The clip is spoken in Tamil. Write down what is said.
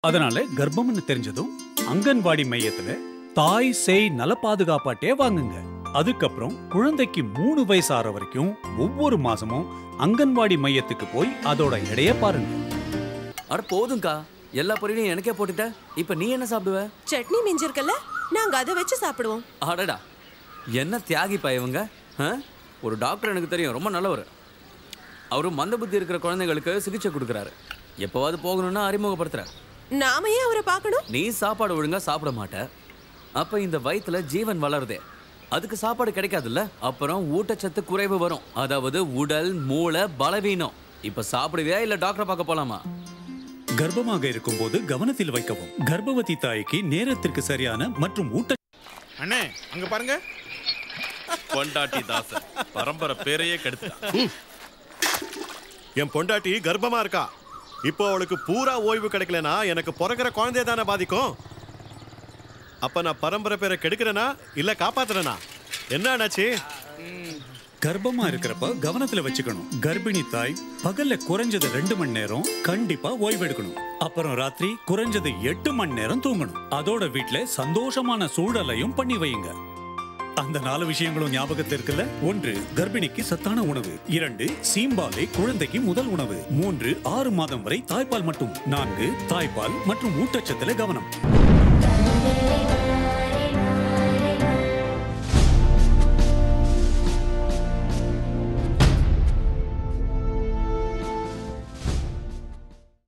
அதனால கர்ப்பம்னு தெரிஞ்சதும் அங்கன்வாடி மையத்துல தாய் சேய் நல பாதுகாப்பாட்டே வாங்குங்க அதுக்கப்புறம் குழந்தைக்கு மூணு வயசு ஆற வரைக்கும் ஒவ்வொரு மாசமும் அங்கன்வாடி மையத்துக்கு போய் அதோட எடைய பாருங்க அட போதும்க்கா எல்லா பொரியலையும் எனக்கே போட்டுட்ட இப்ப நீ என்ன சாப்பிடுவ சட்னி மிஞ்சிருக்கல நாங்க அதை வச்சு சாப்பிடுவோம் அடடா என்ன தியாகிப்பா இவங்க ஆ? ஒரு டாக்டர் எனக்கு தெரியும் ரொம்ப நல்லவர் அவரு மந்த புத்தி இருக்கிற குழந்தைகளுக்கு சிகிச்சை கொடுக்குறாரு எப்போவாது போகணும்னா அறிமுகப்படுத்துற நாம ஏன் அவரை பார்க்கணும் நீ சாப்பாடு ஒழுங்கா சாப்பிட மாட்ட அப்ப இந்த வயித்துல ஜீவன் வளருதே அதுக்கு சாப்பாடு கிடைக்காதுல்ல அப்புறம் ஊட்டச்சத்து குறைவு வரும் அதாவது உடல் மூளை பலவீனம் இப்ப சாப்பிடுவியா இல்ல டாக்டரை பார்க்க போலாமா கர்ப்பமாக இருக்கும்போது கவனத்தில் வைக்கவும் கர்ப்பவதி தாய்க்கு நேரத்திற்கு சரியான மற்றும் ஊட்ட அண்ணே அங்க பாருங்க பொண்டாட்டி தாசன் பரம்பரை பேரையே கெடுத்தான் என் பொண்டாட்டி கர்ப்பமா இருக்கா இப்போ அவளுக்கு பூரா ஓய்வு கிடைக்கலனா எனக்கு பிறக்கிற குழந்தைய தானே பாதிக்கும் அப்ப நான் பரம்பரை பேரை கெடுக்கிறேனா இல்ல காப்பாத்துறேனா என்ன ஆனாச்சு கர்ப்பமா இருக்கிறப்ப கவனத்துல வச்சுக்கணும் கர்ப்பிணி தாய் பகல்ல குறைஞ்சது ரெண்டு மணி நேரம் கண்டிப்பா ஓய்வு எடுக்கணும் அப்புறம் ராத்திரி குறைஞ்சது எட்டு மணி நேரம் தூங்கணும் அதோட வீட்ல சந்தோஷமான சூழலையும் பண்ணி வையுங்க அந்த நாலு விஷயங்களும் ஞாபகத்தில் இருக்குல்ல ஒன்று கர்ப்பிணிக்கு சத்தான உணவு இரண்டு சீம்பாலை குழந்தைக்கு முதல் உணவு மூன்று ஆறு மாதம் வரை தாய்ப்பால் மட்டும் நான்கு தாய்ப்பால் மற்றும் ஊட்டச்சத்துல கவனம்